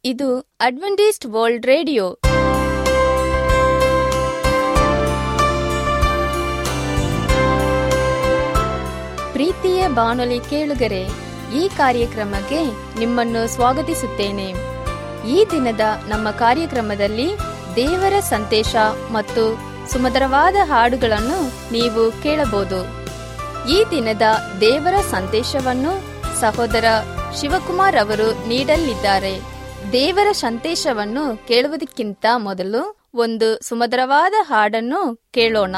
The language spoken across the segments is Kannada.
ಇದು ಅಡ್ವೆಂಟಿಸ್ಟ್ ವರ್ಲ್ಡ್ ರೇಡಿಯೋ ಪ್ರೀತಿಯ ಬಾನುಲಿ ಕೇಳುಗರೆ ಈ ಕಾರ್ಯಕ್ರಮಕ್ಕೆ ನಿಮ್ಮನ್ನು ಸ್ವಾಗತಿಸುತ್ತೇನೆ ಈ ದಿನದ ನಮ್ಮ ಕಾರ್ಯಕ್ರಮದಲ್ಲಿ ದೇವರ ಸಂದೇಶ ಮತ್ತು ಸುಮಧುರವಾದ ಹಾಡುಗಳನ್ನು ನೀವು ಕೇಳಬಹುದು ಈ ದಿನದ ದೇವರ ಸಂದೇಶವನ್ನು ಸಹೋದರ ಶಿವಕುಮಾರ್ ಅವರು ನೀಡಲಿದ್ದಾರೆ ದೇವರ ಸಂದೇಶವನ್ನು ಕೇಳುವುದಕ್ಕಿಂತ ಮೊದಲು ಒಂದು ಸುಮಧುರವಾದ ಹಾಡನ್ನು ಕೇಳೋಣ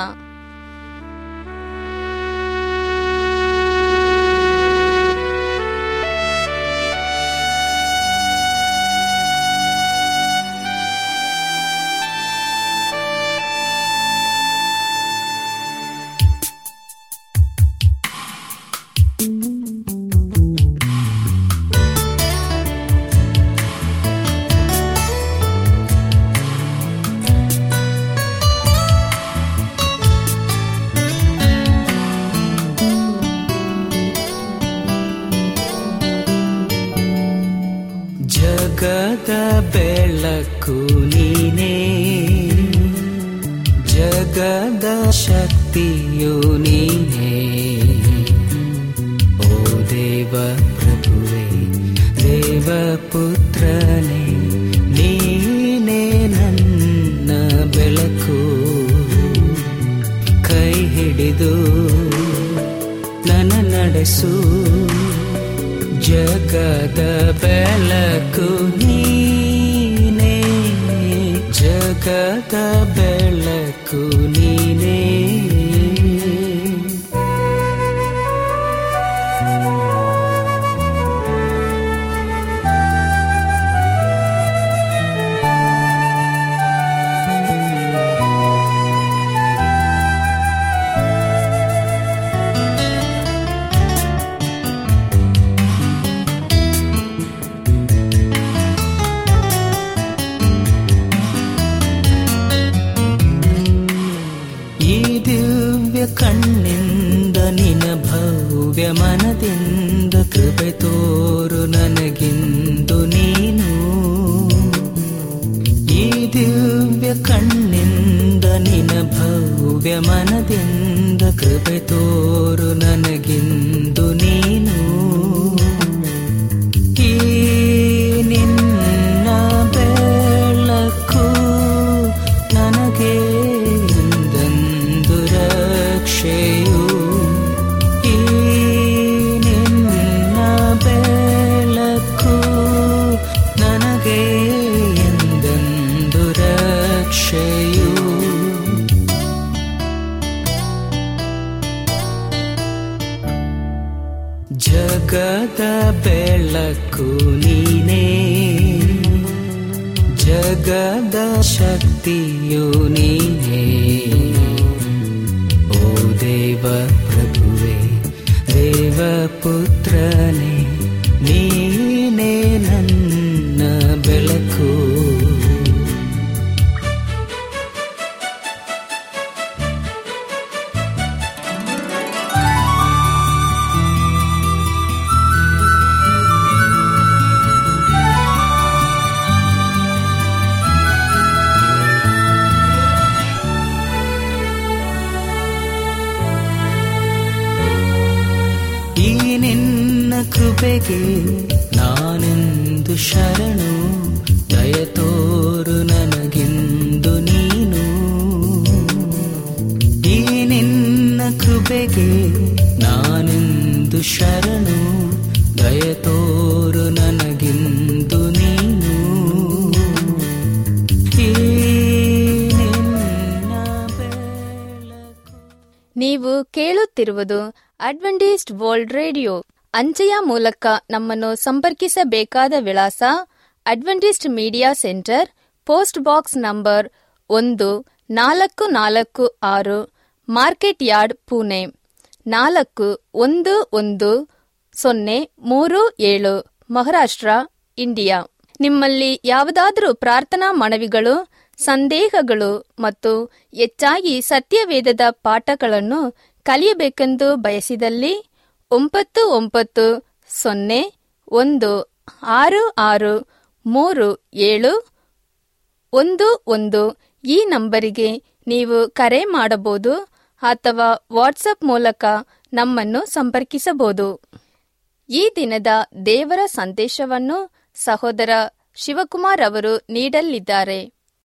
ಜಗದ ಬೆಳಕು ನೀನೇ ಜಗದ ಶಕ್ತಿಯು ನೀನೇ ಓ ದೇವ ಪ್ರಭುವೆ ದೇವ ಪುತ್ರನೇ ನೀನೇ ನನ್ನ ಬೆಳಕು ಕೈ ಹಿಡಿದು ನನ್ನ ನಡೆಸು ಜಗದ ಬೆಳಕು ನೀನೇ ಜಗದ ಬೆಳಕು ನೀನೇ ಈ ದಿವ್ಯ ಕಣ್ಣಿಂದ ನಿನ ಭವ್ಯ ಮನದಿಂದ ಕೃಪೆ ತೋರು ನನಗಿಂದು ನೀನು ಈ ದಿವ್ಯ ಕಣ್ಣಿಂದ ನಿನ ಭವ್ಯ ಮನದಿಂದ ಕೃಪೆ ತೋರು ನನಗಿಂದು ನೀನು ಈ ನಿನ್ನ ಬೆಳಕು ನನಗೆ ಎಂದೆಂದು ರಕ್ಷೆಯು ಈ ನಿನ್ನ ಬೆಳಕು ನನಗೆ ಎಂದೆಂದು ರಕ್ಷೆಯು ಜಗದ ಬೆಳಕು ನೀನೇ ಜಗದ ಶಕ್ತಿಯು ನೀನೇ ಓ ದೇವ ಪ್ರಭುವೆ ದೇವ ಪುತ್ರನೇ ನೀನೇ ನನ್ನ ಬೆಳಕು ಈ ನಿನ್ನ ಕೃಪೆಗೆ ನಾನೆಂದು ಶರಣು ದಯ ತೋರು ನನಗಿಂದು ನೀನು ಈ ನಿನ್ನ ಕೃಪೆಗೆ ನಾನೆಂದು ಶರಣು ದಯ ತೋರು ನನಗಿಂದು ನೀನು ಈ ನಿನ್ನ ಬೆಳಕು ನೀವು ಕೇಳುತ್ತಿರುವುದು ಅಡ್ವೆಂಟಿಸ್ಟ್ ವರ್ಲ್ಡ್ ರೇಡಿಯೋ ಅಂಚೆಯ ಮೂಲಕ ನಮ್ಮನ್ನು ಸಂಪರ್ಕಿಸಬೇಕಾದ ವಿಳಾಸ Adventist media centre post box number ಒಂದು ನಾಲ್ಕು ನಾಲ್ಕು ಆರು ಮಾರ್ಕೆಟ್ ಯಾರ್ಡ್ ಪುಣೆ ನಾಲ್ಕು ಒಂದು ಒಂದು ಸೊನ್ನೆ ಮೂರು ಏಳು ಮಹಾರಾಷ್ಟ್ರ ಇಂಡಿಯಾ ನಿಮ್ಮಲ್ಲಿ ಯಾವುದಾದರೂ ಪ್ರಾರ್ಥನಾ ಮನವಿಗಳು ಸಂದೇಹಗಳು ಮತ್ತು ಹೆಚ್ಚಾಗಿ ಸತ್ಯವೇದದ ಪಾಠಗಳನ್ನು ಕಲಿಯಬೇಕೆಂದು ಬಯಸಿದಲ್ಲಿ ಒಂಬತ್ತು ಒಂಬತ್ತು ಸೊನ್ನೆ ಒಂದು ಆರು ಆರು ಮೂರು ಏಳು ಒಂದು ಒಂದು ಈ ನಂಬರಿಗೆ ನೀವು ಕರೆ ಮಾಡಬಹುದು ಅಥವಾ ವಾಟ್ಸಪ್ ಮೂಲಕ ನಮ್ಮನ್ನು ಸಂಪರ್ಕಿಸಬಹುದು ಈ ದಿನದ ದೇವರ ಸಂದೇಶವನ್ನು ಸಹೋದರ ಶಿವಕುಮಾರ್ ಅವರು ನೀಡಲಿದ್ದಾರೆ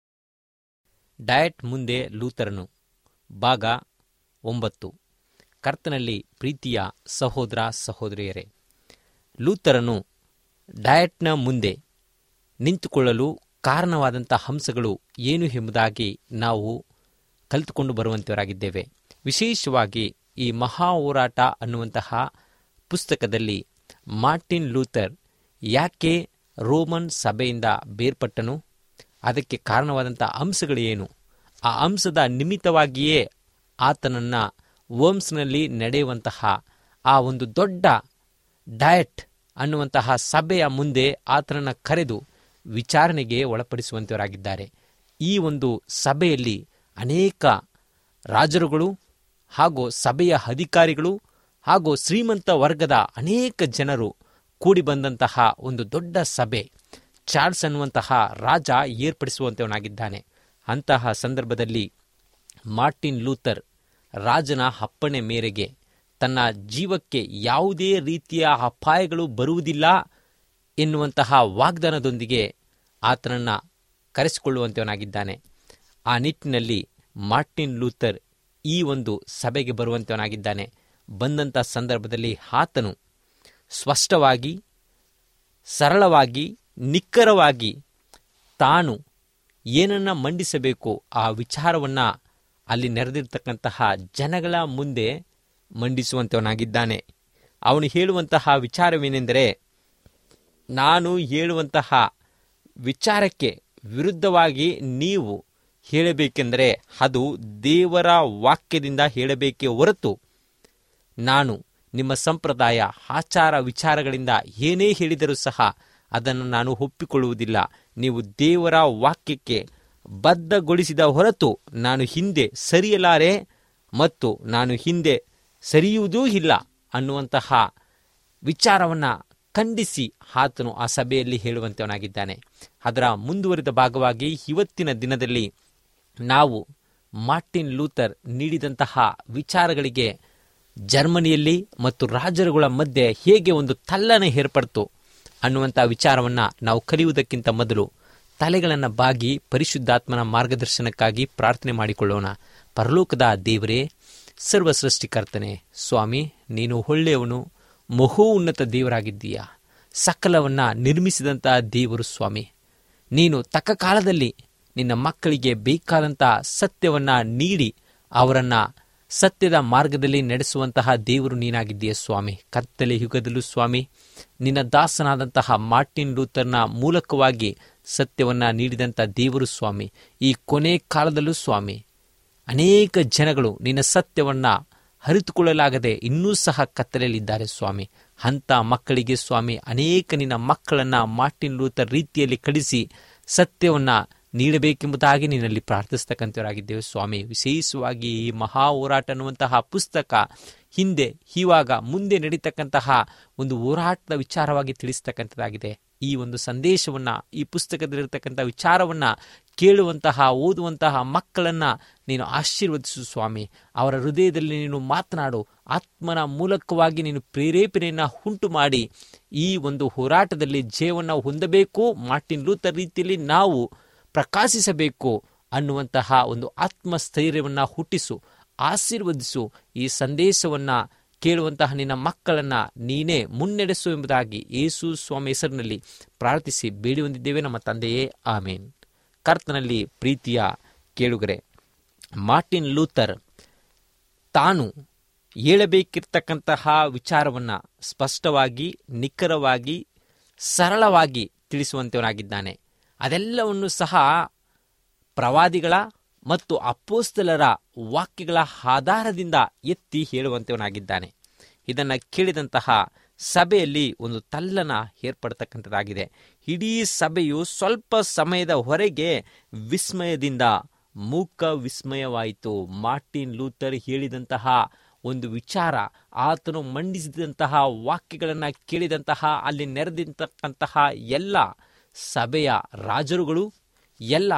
ಡಯಟ್ ಮುಂದೆ ಲೂಥರನು ಭಾಗ ಒಂಬತ್ತು ಕರ್ತನಲ್ಲಿ ಪ್ರೀತಿಯ ಸಹೋದರ ಸಹೋದರಿಯರೇ ಲೂಥರನು ಡಯಟ್ನ ಮುಂದೆ ನಿಂತುಕೊಳ್ಳಲು ಕಾರಣವಾದಂಥ ಹಂಸಗಳು ಏನು ಎಂಬುದಾಗಿ ನಾವು ಕಲಿತುಕೊಂಡು ಬರುವಂತವರಾಗಿದ್ದೇವೆ ವಿಶೇಷವಾಗಿ ಈ ಮಹಾ ಹೋರಾಟ ಅನ್ನುವಂತಹ ಪುಸ್ತಕದಲ್ಲಿ ಮಾರ್ಟಿನ್ ಲೂಥರ್ ಯಾಕೆ ರೋಮನ್ ಸಭೆಯಿಂದ ಬೇರ್ಪಟ್ಟನು ಅದಕ್ಕೆ ಕಾರಣವಾದಂಥ ಅಂಶಗಳು ಏನು ಆ ಅಂಶದ ನಿಮಿತ್ತವಾಗಿಯೇ ಆತನನ್ನು ವರ್ಮ್ಸ್ನಲ್ಲಿ ನಡೆಯುವಂತಹ ಆ ಒಂದು ದೊಡ್ಡ ಡಯಟ್ ಅನ್ನುವಂತಹ ಸಭೆಯ ಮುಂದೆ ಆತನನ್ನು ಕರೆದು ವಿಚಾರಣೆಗೆ ಒಳಪಡಿಸುವಂತವರಾಗಿದ್ದಾರೆ ಈ ಒಂದು ಸಭೆಯಲ್ಲಿ ಅನೇಕ ರಾಜರುಗಳು ಹಾಗೂ ಸಭೆಯ ಅಧಿಕಾರಿಗಳು ಹಾಗೂ ಶ್ರೀಮಂತ ವರ್ಗದ ಅನೇಕ ಜನರು ಕೂಡಿ ಬಂದಂತಹ ಒಂದು ದೊಡ್ಡ ಸಭೆ ಚಾರ್ಲ್ಸ್ ಅನ್ನುವಂತಹ ರಾಜ ಏರ್ಪಡಿಸುವಂತವನಾಗಿದ್ದಾನೆ ಅಂತಹ ಸಂದರ್ಭದಲ್ಲಿ ಮಾರ್ಟಿನ್ ಲೂಥರ್ ರಾಜನ ಅಪ್ಪಣೆ ಮೇರೆಗೆ ತನ್ನ ಜೀವಕ್ಕೆ ಯಾವುದೇ ರೀತಿಯ ಅಪಾಯಗಳು ಬರುವುದಿಲ್ಲ ಎನ್ನುವಂತಹ ವಾಗ್ದಾನದೊಂದಿಗೆ ಆತನನ್ನು ಕರೆಸಿಕೊಳ್ಳುವಂತವನಾಗಿದ್ದಾನೆ ಆ ನಿಟ್ಟಿನಲ್ಲಿ ಮಾರ್ಟಿನ್ ಲೂಥರ್ ಈ ಒಂದು ಸಭೆಗೆ ಬರುವಂತವನಾಗಿದ್ದಾನೆ ಬಂದಂಥ ಸಂದರ್ಭದಲ್ಲಿ ಆತನು ಸ್ಪಷ್ಟವಾಗಿ ಸರಳವಾಗಿ ನಿಖರವಾಗಿ ತಾನು ಏನನ್ನ ಮಂಡಿಸಬೇಕು ಆ ವಿಚಾರವನ್ನು ಅಲ್ಲಿ ನೆರೆದಿರ್ತಕ್ಕಂತಹ ಜನಗಳ ಮುಂದೆ ಮಂಡಿಸುವಂತವನಾಗಿದ್ದಾನೆ ಅವನು ಹೇಳುವಂತಹ ವಿಚಾರವೇನೆಂದರೆ ನಾನು ಹೇಳುವಂತಹ ವಿಚಾರಕ್ಕೆ ವಿರುದ್ಧವಾಗಿ ನೀವು ಹೇಳಬೇಕೆಂದರೆ ಅದು ದೇವರ ವಾಕ್ಯದಿಂದ ಹೇಳಬೇಕೇ ಹೊರತು ನಾನು ನಿಮ್ಮ ಸಂಪ್ರದಾಯ ಆಚಾರ ವಿಚಾರಗಳಿಂದ ಏನೇ ಹೇಳಿದರೂ ಸಹ ಅದನ್ನು ನಾನು ಒಪ್ಪಿಕೊಳ್ಳುವುದಿಲ್ಲ ನೀವು ದೇವರ ವಾಕ್ಯಕ್ಕೆ ಬದ್ಧಗೊಳಿಸಿದ ಹೊರತು ನಾನು ಹಿಂದೆ ಸರಿಯಲಾರೆ ಮತ್ತು ನಾನು ಹಿಂದೆ ಸರಿಯುವುದೂ ಇಲ್ಲ ಅನ್ನುವಂತಹ ವಿಚಾರವನ್ನು ಖಂಡಿಸಿ ಆತನು ಆ ಸಭೆಯಲ್ಲಿ ಹೇಳುವಂತವನಾಗಿದ್ದಾನೆ ಅದರ ಮುಂದುವರಿದ ಭಾಗವಾಗಿ ಇವತ್ತಿನ ದಿನದಲ್ಲಿ ನಾವು ಮಾರ್ಟಿನ್ ಲೂಥರ್ ನೀಡಿದಂತಹ ವಿಚಾರಗಳಿಗೆ ಜರ್ಮನಿಯಲ್ಲಿ ಮತ್ತು ರಾಜರುಗಳ ಮಧ್ಯೆ ಹೇಗೆ ಒಂದು ತಲ್ಲನೆ ಏರ್ಪಡ್ತು ಅನ್ನುವಂಥ ವಿಚಾರವನ್ನು ನಾವು ಕಲಿಯುವುದಕ್ಕಿಂತ ಮೊದಲು ತಲೆಗಳನ್ನು ಬಾಗಿ ಪರಿಶುದ್ಧಾತ್ಮನ ಮಾರ್ಗದರ್ಶನಕ್ಕಾಗಿ ಪ್ರಾರ್ಥನೆ ಮಾಡಿಕೊಳ್ಳೋಣ ಪರಲೋಕದ ದೇವರೇ ಸರ್ವ ಸೃಷ್ಟಿಕರ್ತನೆ ಸ್ವಾಮಿ ನೀನು ಒಳ್ಳೆಯವನು ಮಹೋ ಉನ್ನತ ದೇವರಾಗಿದ್ದೀಯಾ ಸಕಲವನ್ನ ನಿರ್ಮಿಸಿದಂಥ ದೇವರು ಸ್ವಾಮಿ ನೀನು ತಕ್ಕ ಕಾಲದಲ್ಲಿ ನಿನ್ನ ಮಕ್ಕಳಿಗೆ ಬೇಕಾದಂತಹ ಸತ್ಯವನ್ನ ನೀಡಿ ಅವರನ್ನ ಸತ್ಯದ ಮಾರ್ಗದಲ್ಲಿ ನಡೆಸುವಂತಹ ದೇವರು ನೀನಾಗಿದ್ದೀಯ ಸ್ವಾಮಿ ಕತ್ತಲೆ ಯುಗದಲ್ಲೂ ಸ್ವಾಮಿ ನಿನ್ನ ದಾಸನಾದಂತಹ ಮಾರ್ಟಿನ್ ಲೂಥರ್ನ ಮೂಲಕವಾಗಿ ಸತ್ಯವನ್ನ ನೀಡಿದಂಥ ದೇವರು ಸ್ವಾಮಿ ಈ ಕೊನೆ ಕಾಲದಲ್ಲೂ ಸ್ವಾಮಿ ಅನೇಕ ಜನಗಳು ನಿನ್ನ ಸತ್ಯವನ್ನ ಹರಿತುಕೊಳ್ಳಲಾಗದೆ ಇನ್ನೂ ಸಹ ಕತ್ತಲೆಯಲ್ಲಿದ್ದಾರೆ ಸ್ವಾಮಿ ಅಂಥ ಮಕ್ಕಳಿಗೆ ಸ್ವಾಮಿ ಅನೇಕ ನಿನ್ನ ಮಕ್ಕಳನ್ನ ಮಾರ್ಟಿನ್ ಲೂಥರ್ ರೀತಿಯಲ್ಲಿ ಕಳಿಸಿ ಸತ್ಯವನ್ನ ನೀಡಬೇಕೆಂಬುದಾಗಿ ನಿನ್ನಲ್ಲಿ ಪ್ರಾರ್ಥಿಸ್ತಕ್ಕಂಥವರಾಗಿದ್ದೇವೆ ಸ್ವಾಮಿ ವಿಶೇಷವಾಗಿ ಈ ಮಹಾ ಹೋರಾಟ ಅನ್ನುವಂತಹ ಪುಸ್ತಕ ಹಿಂದೆ ಇವಾಗ ಮುಂದೆ ನಡೀತಕ್ಕಂತಹ ಒಂದು ಹೋರಾಟದ ವಿಚಾರವಾಗಿ ತಿಳಿಸ್ತಕ್ಕಂಥದ್ದಾಗಿದೆ ಈ ಒಂದು ಸಂದೇಶವನ್ನ ಈ ಪುಸ್ತಕದಲ್ಲಿರ್ತಕ್ಕಂಥ ವಿಚಾರವನ್ನ ಕೇಳುವಂತಹ ಓದುವಂತಹ ಮಕ್ಕಳನ್ನ ನೀನು ಆಶೀರ್ವದಿಸು ಸ್ವಾಮಿ ಅವರ ಹೃದಯದಲ್ಲಿ ನೀನು ಮಾತನಾಡು ಆತ್ಮನ ಮೂಲಕವಾಗಿ ನೀನು ಪ್ರೇರೇಪಣೆಯನ್ನ ಉಂಟು ಮಾಡಿ ಈ ಒಂದು ಹೋರಾಟದಲ್ಲಿ ಜಯವನ್ನು ಹೊಂದಬೇಕು ಮಾರ್ಟಿನ್ ಲೂಥರ್ ರೀತಿಯಲ್ಲಿ ನಾವು ಪ್ರಕಾಶಿಸಬೇಕು ಅನ್ನುವಂತಹ ಒಂದು ಆತ್ಮಸ್ಥೈರ್ಯವನ್ನು ಹುಟ್ಟಿಸು ಆಶೀರ್ವದಿಸು ಈ ಸಂದೇಶವನ್ನ ಕೇಳುವಂತಹ ನಿನ್ನ ಮಕ್ಕಳನ್ನ ನೀನೇ ಮುನ್ನಡೆಸು ಎಂಬುದಾಗಿ ಯೇಸು ಸ್ವಾಮಿ ಹೆಸರಿನಲ್ಲಿ ಪ್ರಾರ್ಥಿಸಿ ಬೇಡಿ ಹೊಂದಿದ್ದೇವೆ ನಮ್ಮ ತಂದೆಯೇ ಆಮೇನ್ ಕರ್ತನಲ್ಲಿ ಪ್ರೀತಿಯ ಕೇಳುಗರೆ ಮಾರ್ಟಿನ್ ಲೂಥರ್ ತಾನು ಹೇಳಬೇಕಿರ್ತಕ್ಕಂತಹ ವಿಚಾರವನ್ನು ಸ್ಪಷ್ಟವಾಗಿ ನಿಖರವಾಗಿ ಸರಳವಾಗಿ ತಿಳಿಸುವಂತವನಾಗಿದ್ದಾನೆ ಅದೆಲ್ಲವನ್ನು ಸಹ ಪ್ರವಾದಿಗಳ ಮತ್ತು ಅಪ್ಪೋಸ್ತಲರ ವಾಕ್ಯಗಳ ಆಧಾರದಿಂದ ಎತ್ತಿ ಹೇಳುವಂತವನಾಗಿದ್ದಾನೆ ಇದನ್ನು ಕೇಳಿದಂತಹ ಸಭೆಯಲ್ಲಿ ಒಂದು ತಲ್ಲನ ಏರ್ಪಡ್ತಕ್ಕಂಥದ್ದಾಗಿದೆ ಇಡೀ ಸಭೆಯು ಸ್ವಲ್ಪ ಸಮಯದ ಹೊರಗೆ ವಿಸ್ಮಯದಿಂದ ಮೂಕ ವಿಸ್ಮಯವಾಯಿತು ಮಾರ್ಟಿನ್ ಲೂಥರ್ ಹೇಳಿದಂತಹ ಒಂದು ವಿಚಾರ ಆತನು ಮಂಡಿಸಿದಂತಹ ವಾಕ್ಯಗಳನ್ನು ಕೇಳಿದಂತಹ ಅಲ್ಲಿ ನೆರೆದಿರ್ತಕ್ಕಂತಹ ಎಲ್ಲ ಸಭೆಯ ರಾಜರುಗಳು ಎಲ್ಲ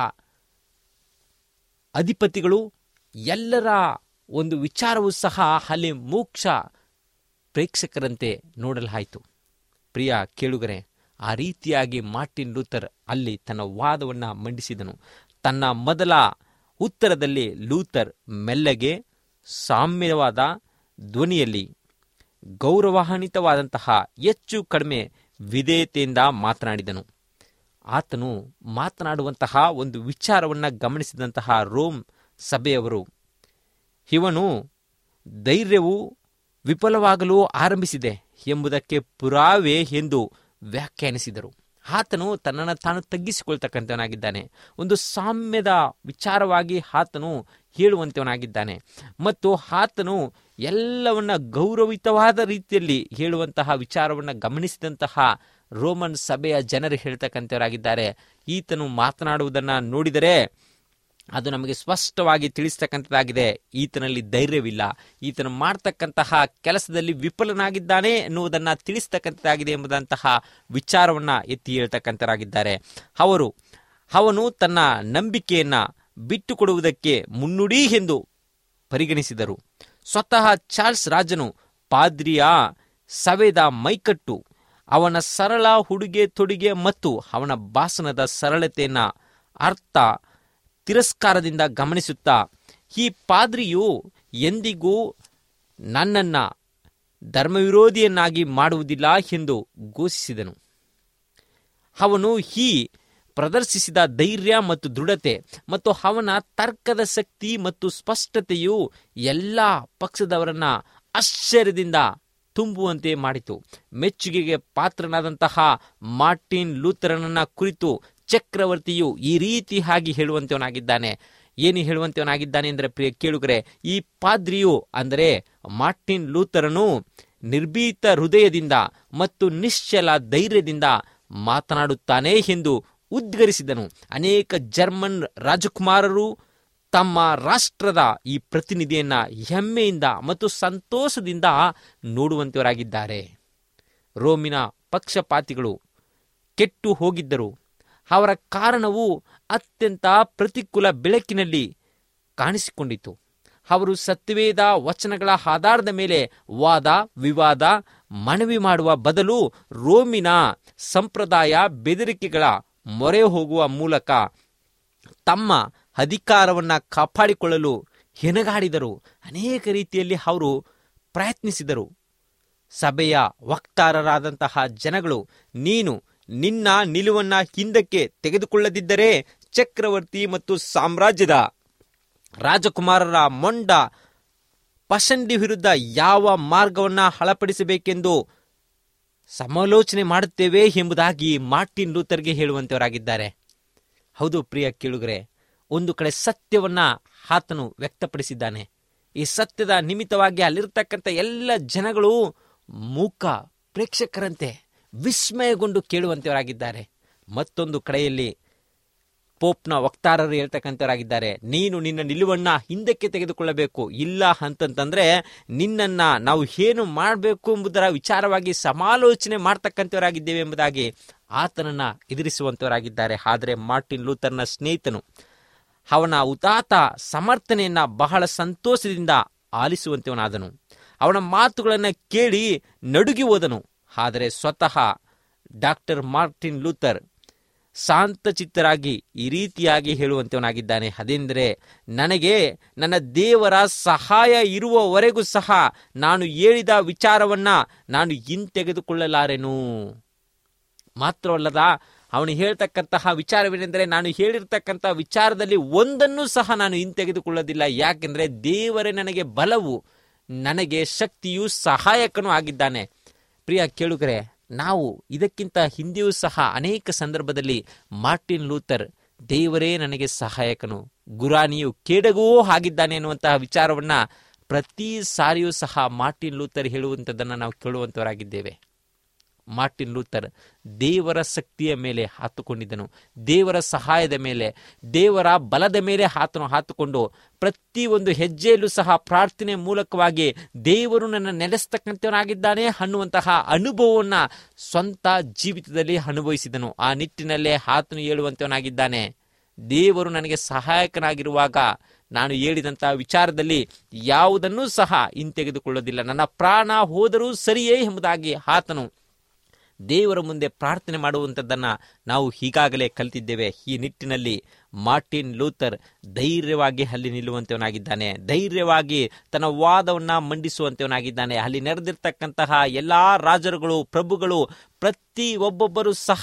ಅಧಿಪತಿಗಳು ಎಲ್ಲರ ಒಂದು ವಿಚಾರವೂ ಸಹ ಅಲ್ಲಿ ಮೋಕ್ಷ ಪ್ರೇಕ್ಷಕರಂತೆ ನೋಡಲಾಯಿತು ಪ್ರಿಯ ಕೇಳುಗರೆ ಆ ರೀತಿಯಾಗಿ ಮಾರ್ಟಿನ್ ಲೂಥರ್ ಅಲ್ಲಿ ತನ್ನ ವಾದವನ್ನು ಮಂಡಿಸಿದನು ತನ್ನ ಮೊದಲ ಉತ್ತರದಲ್ಲಿ ಲೂಥರ್ ಮೆಲ್ಲಗೆ ಸಾಮ್ಯವಾದ ಧ್ವನಿಯಲ್ಲಿ ಗೌರವಾನ್ವಿತವಾದಂತಹ ಹೆಚ್ಚು ಕಡಿಮೆ ವಿಧೇಯತೆಯಿಂದ ಮಾತನಾಡಿದನು ಆತನು ಮಾತನಾಡುವಂತಹ ಒಂದು ವಿಚಾರವನ್ನು ಗಮನಿಸಿದಂತಹ ರೋಮ್ ಸಭೆಯವರು ಇವನು ಧೈರ್ಯವು ವಿಫಲವಾಗಲು ಆರಂಭಿಸಿದೆ ಎಂಬುದಕ್ಕೆ ಪುರಾವೆ ಎಂದು ವ್ಯಾಖ್ಯಾನಿಸಿದರು ಆತನು ತನ್ನನ್ನು ತಾನು ತಗ್ಗಿಸಿಕೊಳ್ತಕ್ಕಂಥವನಾಗಿದ್ದಾನೆ ಒಂದು ಸಾಮ್ಯದ ವಿಚಾರವಾಗಿ ಆತನು ಹೇಳುವಂತವನಾಗಿದ್ದಾನೆ ಮತ್ತು ಆತನು ಎಲ್ಲವನ್ನ ಗೌರವಿತವಾದ ರೀತಿಯಲ್ಲಿ ಹೇಳುವಂತಹ ವಿಚಾರವನ್ನು ಗಮನಿಸಿದಂತಹ ರೋಮನ್ ಸಭೆಯ ಜನರು ಹೇಳ್ತಕ್ಕಂಥವರಾಗಿದ್ದಾರೆ ಈತನು ಮಾತನಾಡುವುದನ್ನು ನೋಡಿದರೆ ಅದು ನಮಗೆ ಸ್ಪಷ್ಟವಾಗಿ ತಿಳಿಸ್ತಕ್ಕಂಥದ್ದಾಗಿದೆ ಈತನಲ್ಲಿ ಧೈರ್ಯವಿಲ್ಲ ಈತನು ಮಾಡ್ತಕ್ಕಂತಹ ಕೆಲಸದಲ್ಲಿ ವಿಫಲನಾಗಿದ್ದಾನೆ ಎನ್ನುವುದನ್ನು ತಿಳಿಸ್ತಕ್ಕಂಥದ್ದಾಗಿದೆ ಎಂಬುದಂತಹ ವಿಚಾರವನ್ನು ಎತ್ತಿ ಹೇಳ್ತಕ್ಕಂಥರಾಗಿದ್ದಾರೆ ಅವರು ಅವನು ತನ್ನ ನಂಬಿಕೆಯನ್ನ ಬಿಟ್ಟುಕೊಡುವುದಕ್ಕೆ ಮುನ್ನುಡಿ ಎಂದು ಪರಿಗಣಿಸಿದರು ಸ್ವತಃ ಚಾರ್ಲ್ಸ್ ರಾಜನು ಪಾದ್ರಿಯ ಸವೆದ ಮೈಕಟ್ಟು ಅವನ ಸರಳ ಹುಡುಗೆ ತೊಡುಗೆ ಮತ್ತು ಅವನ ಭಾಷಣದ ಸರಳತೆಯನ್ನ ಅರ್ಥ ತಿರಸ್ಕಾರದಿಂದ ಗಮನಿಸುತ್ತಾ ಈ ಪಾದ್ರಿಯು ಎಂದಿಗೂ ನನ್ನನ್ನ ಧರ್ಮವಿರೋಧಿಯನ್ನಾಗಿ ಮಾಡುವುದಿಲ್ಲ ಎಂದು ಘೋಷಿಸಿದನು ಅವನು ಈ ಪ್ರದರ್ಶಿಸಿದ ಧೈರ್ಯ ಮತ್ತು ದೃಢತೆ ಮತ್ತು ಅವನ ತರ್ಕದ ಶಕ್ತಿ ಮತ್ತು ಸ್ಪಷ್ಟತೆಯು ಎಲ್ಲ ಪಕ್ಷದವರನ್ನ ಆಶ್ಚರ್ಯದಿಂದ ತುಂಬುವಂತೆ ಮಾಡಿತು ಮೆಚ್ಚುಗೆಗೆ ಪಾತ್ರನಾದಂತಹ ಮಾರ್ಟಿನ್ ಲೂಥರನನ್ನ ಕುರಿತು ಚಕ್ರವರ್ತಿಯು ಈ ರೀತಿಯಾಗಿ ಹೇಳುವಂತವನಾಗಿದ್ದಾನೆ ಏನು ಹೇಳುವಂತವನಾಗಿದ್ದಾನೆ ಅಂದರೆ ಪ್ರಿಯ ಕೇಳುಗರೆ ಈ ಪಾದ್ರಿಯು ಅಂದರೆ ಮಾರ್ಟಿನ್ ಲೂಥರನು ನಿರ್ಭೀತ ಹೃದಯದಿಂದ ಮತ್ತು ನಿಶ್ಚಲ ಧೈರ್ಯದಿಂದ ಮಾತನಾಡುತ್ತಾನೆ ಎಂದು ಉದ್ಗರಿಸಿದನು ಅನೇಕ ಜರ್ಮನ್ ರಾಜಕುಮಾರರು ತಮ್ಮ ರಾಷ್ಟ್ರದ ಈ ಪ್ರತಿನಿಧಿಯನ್ನ ಹೆಮ್ಮೆಯಿಂದ ಮತ್ತು ಸಂತೋಷದಿಂದ ನೋಡುವಂತವರಾಗಿದ್ದಾರೆ ರೋಮಿನ ಪಕ್ಷಪಾತಿಗಳು ಕೆಟ್ಟು ಹೋಗಿದ್ದರು ಅವರ ಕಾರಣವು ಅತ್ಯಂತ ಪ್ರತಿಕೂಲ ಬೆಳಕಿನಲ್ಲಿ ಕಾಣಿಸಿಕೊಂಡಿತು ಅವರು ಸತ್ಯವೇದ ವಚನಗಳ ಆಧಾರದ ಮೇಲೆ ವಾದ ವಿವಾದ ಮನವಿ ಮಾಡುವ ಬದಲು ರೋಮಿನ ಸಂಪ್ರದಾಯ ಬೆದರಿಕೆಗಳ ಮೊರೆ ಹೋಗುವ ಮೂಲಕ ತಮ್ಮ ಅಧಿಕಾರವನ್ನು ಕಾಪಾಡಿಕೊಳ್ಳಲು ಹೆಣಗಾಡಿದರು ಅನೇಕ ರೀತಿಯಲ್ಲಿ ಅವರು ಪ್ರಯತ್ನಿಸಿದರು ಸಭೆಯ ವಕ್ತಾರರಾದಂತಹ ಜನಗಳು ನೀನು ನಿನ್ನ ನಿಲುವನ್ನ ಹಿಂದಕ್ಕೆ ತೆಗೆದುಕೊಳ್ಳದಿದ್ದರೆ ಚಕ್ರವರ್ತಿ ಮತ್ತು ಸಾಮ್ರಾಜ್ಯದ ರಾಜಕುಮಾರರ ಮೊಂಡ ಪಸಂಡಿ ವಿರುದ್ಧ ಯಾವ ಮಾರ್ಗವನ್ನ ಹಳಪಡಿಸಬೇಕೆಂದು ಸಮಾಲೋಚನೆ ಮಾಡುತ್ತೇವೆ ಎಂಬುದಾಗಿ ಮಾರ್ಟಿನ್ ಲೂಥರ್ಗೆ ಹೇಳುವಂತವರಾಗಿದ್ದಾರೆ ಹೌದು ಪ್ರಿಯ ಕೇಳುಗರೆ ಒಂದು ಕಡೆ ಸತ್ಯವನ್ನ ಆತನು ವ್ಯಕ್ತಪಡಿಸಿದ್ದಾನೆ ಈ ಸತ್ಯದ ನಿಮಿತ್ತವಾಗಿ ಅಲ್ಲಿರ್ತಕ್ಕಂಥ ಎಲ್ಲ ಜನಗಳು ಮೂಕ ಪ್ರೇಕ್ಷಕರಂತೆ ವಿಸ್ಮಯಗೊಂಡು ಕೇಳುವಂತವರಾಗಿದ್ದಾರೆ ಮತ್ತೊಂದು ಕಡೆಯಲ್ಲಿ ಪೋಪ್ನ ವಕ್ತಾರರು ಹೇಳ್ತಕ್ಕಂಥವರಾಗಿದ್ದಾರೆ ನೀನು ನಿನ್ನ ನಿಲುವನ್ನ ಹಿಂದಕ್ಕೆ ತೆಗೆದುಕೊಳ್ಳಬೇಕು ಇಲ್ಲ ಅಂತಂತಂದ್ರೆ ನಿನ್ನನ್ನ ನಾವು ಏನು ಮಾಡಬೇಕು ಎಂಬುದರ ವಿಚಾರವಾಗಿ ಸಮಾಲೋಚನೆ ಮಾಡ್ತಕ್ಕಂಥವರಾಗಿದ್ದೇವೆ ಎಂಬುದಾಗಿ ಆತನನ್ನ ಎದುರಿಸುವಂತವರಾಗಿದ್ದಾರೆ ಆದರೆ ಮಾರ್ಟಿನ್ ಲೂಥರ್ನ ಸ್ನೇಹಿತನು ಅವನ ಉದಾತ ಸಮರ್ಥನೆಯನ್ನ ಬಹಳ ಸಂತೋಷದಿಂದ ಆಲಿಸುವಂತವನಾದನು ಅವನ ಮಾತುಗಳನ್ನು ಕೇಳಿ ನಡುಗಿ ಹೋದನು ಆದರೆ ಸ್ವತಃ ಡಾಕ್ಟರ್ ಮಾರ್ಟಿನ್ ಲೂಥರ್ ಶಾಂತಚಿತ್ತರಾಗಿ ಈ ರೀತಿಯಾಗಿ ಹೇಳುವಂತವನಾಗಿದ್ದಾನೆ ಅದೇಂದರೆ ನನಗೆ ನನ್ನ ದೇವರ ಸಹಾಯ ಇರುವವರೆಗೂ ಸಹ ನಾನು ಹೇಳಿದ ವಿಚಾರವನ್ನ ನಾನು ಹಿಂತೆಗೆದುಕೊಳ್ಳಲಾರೆನು ಮಾತ್ರವಲ್ಲದ ಅವನು ಹೇಳ್ತಕ್ಕಂತಹ ವಿಚಾರವೇನೆಂದರೆ ನಾನು ಹೇಳಿರ್ತಕ್ಕಂಥ ವಿಚಾರದಲ್ಲಿ ಒಂದನ್ನು ಸಹ ನಾನು ಹಿಂತೆಗೆದುಕೊಳ್ಳೋದಿಲ್ಲ ಯಾಕೆಂದರೆ ದೇವರೇ ನನಗೆ ಬಲವು ನನಗೆ ಶಕ್ತಿಯು ಸಹಾಯಕನೂ ಆಗಿದ್ದಾನೆ ಪ್ರಿಯ ಕೇಳುಗರೆ ನಾವು ಇದಕ್ಕಿಂತ ಹಿಂದೆಯೂ ಸಹ ಅನೇಕ ಸಂದರ್ಭದಲ್ಲಿ ಮಾರ್ಟಿನ್ ಲೂಥರ್ ದೇವರೇ ನನಗೆ ಸಹಾಯಕನು ಗುರಾನಿಯು ಕೇಡಗೂ ಆಗಿದ್ದಾನೆ ಅನ್ನುವಂತಹ ವಿಚಾರವನ್ನ ಪ್ರತಿ ಸಾರಿಯೂ ಸಹ ಮಾರ್ಟಿನ್ ಲೂಥರ್ ಹೇಳುವಂಥದ್ದನ್ನು ನಾವು ಕೇಳುವಂತವರಾಗಿದ್ದೇವೆ ಮಾರ್ಟಿನ್ ಲೂಥರ್ ದೇವರ ಶಕ್ತಿಯ ಮೇಲೆ ಹಾತುಕೊಂಡಿದ್ದನು ದೇವರ ಸಹಾಯದ ಮೇಲೆ ದೇವರ ಬಲದ ಮೇಲೆ ಆತನು ಹಾತುಕೊಂಡು ಪ್ರತಿ ಒಂದು ಹೆಜ್ಜೆಯಲ್ಲೂ ಸಹ ಪ್ರಾರ್ಥನೆ ಮೂಲಕವಾಗಿ ದೇವರು ನನ್ನ ನೆಲೆಸ್ತಕ್ಕಂಥವನಾಗಿದ್ದಾನೆ ಅನ್ನುವಂತಹ ಅನುಭವವನ್ನ ಸ್ವಂತ ಜೀವಿತದಲ್ಲಿ ಅನುಭವಿಸಿದನು ಆ ನಿಟ್ಟಿನಲ್ಲೇ ಆತನು ಹೇಳುವಂತವನಾಗಿದ್ದಾನೆ ದೇವರು ನನಗೆ ಸಹಾಯಕನಾಗಿರುವಾಗ ನಾನು ಹೇಳಿದಂತಹ ವಿಚಾರದಲ್ಲಿ ಯಾವುದನ್ನೂ ಸಹ ಹಿಂತೆಗೆದುಕೊಳ್ಳೋದಿಲ್ಲ ನನ್ನ ಪ್ರಾಣ ಹೋದರೂ ಸರಿಯೇ ಎಂಬುದಾಗಿ ಆತನು ದೇವರ ಮುಂದೆ ಪ್ರಾರ್ಥನೆ ಮಾಡುವಂಥದ್ದನ್ನ ನಾವು ಈಗಾಗಲೇ ಕಲಿತಿದ್ದೇವೆ ಈ ನಿಟ್ಟಿನಲ್ಲಿ ಮಾರ್ಟಿನ್ ಲೂಥರ್ ಧೈರ್ಯವಾಗಿ ಅಲ್ಲಿ ನಿಲ್ಲುವಂತವನಾಗಿದ್ದಾನೆ ಧೈರ್ಯವಾಗಿ ತನ್ನ ವಾದವನ್ನ ಮಂಡಿಸುವಂತವನಾಗಿದ್ದಾನೆ ಅಲ್ಲಿ ನೆರೆದಿರ್ತಕ್ಕಂತಹ ಎಲ್ಲಾ ರಾಜರುಗಳು ಪ್ರಭುಗಳು ಪ್ರತಿ ಒಬ್ಬೊಬ್ಬರು ಸಹ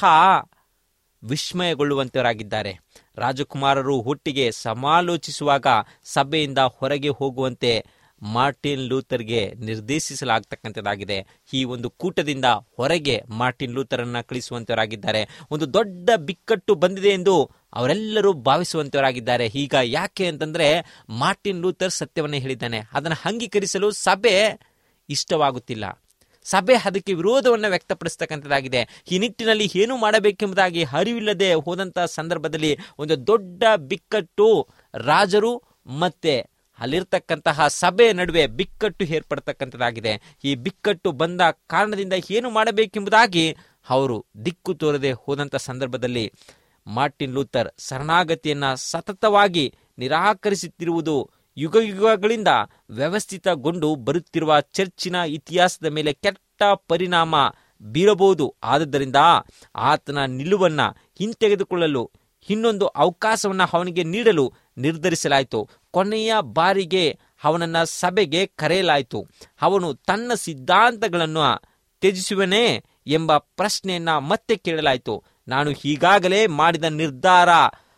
ವಿಸ್ಮಯಗೊಳ್ಳುವಂತವರಾಗಿದ್ದಾರೆ ರಾಜಕುಮಾರರು ಒಟ್ಟಿಗೆ ಸಮಾಲೋಚಿಸುವಾಗ ಸಭೆಯಿಂದ ಹೊರಗೆ ಹೋಗುವಂತೆ ಮಾರ್ಟಿನ್ ಲೂಥರ್ಗೆ ನಿರ್ದೇಶಿಸಲಾಗ್ತಕ್ಕಂಥದ್ದಾಗಿದೆ ಈ ಒಂದು ಕೂಟದಿಂದ ಹೊರಗೆ ಮಾರ್ಟಿನ್ ಲೂಥರನ್ನ ಕಳಿಸುವಂತವರಾಗಿದ್ದಾರೆ ಒಂದು ದೊಡ್ಡ ಬಿಕ್ಕಟ್ಟು ಬಂದಿದೆ ಎಂದು ಅವರೆಲ್ಲರೂ ಭಾವಿಸುವಂತವರಾಗಿದ್ದಾರೆ ಈಗ ಯಾಕೆ ಅಂತಂದ್ರೆ ಮಾರ್ಟಿನ್ ಲೂಥರ್ ಸತ್ಯವನ್ನೇ ಹೇಳಿದ್ದಾನೆ ಅದನ್ನು ಅಂಗೀಕರಿಸಲು ಸಭೆ ಇಷ್ಟವಾಗುತ್ತಿಲ್ಲ ಸಭೆ ಅದಕ್ಕೆ ವಿರೋಧವನ್ನು ವ್ಯಕ್ತಪಡಿಸ್ತಕ್ಕಂಥದ್ದಾಗಿದೆ ಈ ನಿಟ್ಟಿನಲ್ಲಿ ಏನು ಮಾಡಬೇಕೆಂಬುದಾಗಿ ಅರಿವಿಲ್ಲದೆ ಹೋದಂತಹ ಸಂದರ್ಭದಲ್ಲಿ ಒಂದು ದೊಡ್ಡ ಬಿಕ್ಕಟ್ಟು ರಾಜರು ಮತ್ತೆ ಅಲ್ಲಿರ್ತಕ್ಕಂತಹ ಸಭೆಯ ನಡುವೆ ಬಿಕ್ಕಟ್ಟು ಏರ್ಪಡ್ತಕ್ಕಂಥದ್ದಾಗಿದೆ ಈ ಬಿಕ್ಕಟ್ಟು ಬಂದ ಕಾರಣದಿಂದ ಏನು ಮಾಡಬೇಕೆಂಬುದಾಗಿ ಅವರು ದಿಕ್ಕು ತೋರದೆ ಹೋದಂಥ ಸಂದರ್ಭದಲ್ಲಿ ಮಾರ್ಟಿನ್ ಲೂಥರ್ ಶರಣಾಗತಿಯನ್ನ ಸತತವಾಗಿ ನಿರಾಕರಿಸುತ್ತಿರುವುದು ಯುಗ ಯುಗಗಳಿಂದ ವ್ಯವಸ್ಥಿತಗೊಂಡು ಬರುತ್ತಿರುವ ಚರ್ಚಿನ ಇತಿಹಾಸದ ಮೇಲೆ ಕೆಟ್ಟ ಪರಿಣಾಮ ಬೀರಬಹುದು ಆದುದರಿಂದ ಆತನ ನಿಲುವನ್ನ ಹಿಂತೆಗೆದುಕೊಳ್ಳಲು ಇನ್ನೊಂದು ಅವಕಾಶವನ್ನ ಅವನಿಗೆ ನೀಡಲು ನಿರ್ಧರಿಸಲಾಯಿತು ಕೊನೆಯ ಬಾರಿಗೆ ಅವನನ್ನ ಸಭೆಗೆ ಕರೆಯಲಾಯಿತು ಅವನು ತನ್ನ ಸಿದ್ಧಾಂತಗಳನ್ನು ತ್ಯಜಿಸುವನೇ ಎಂಬ ಪ್ರಶ್ನೆಯನ್ನ ಮತ್ತೆ ಕೇಳಲಾಯಿತು ನಾನು ಈಗಾಗಲೇ ಮಾಡಿದ ನಿರ್ಧಾರ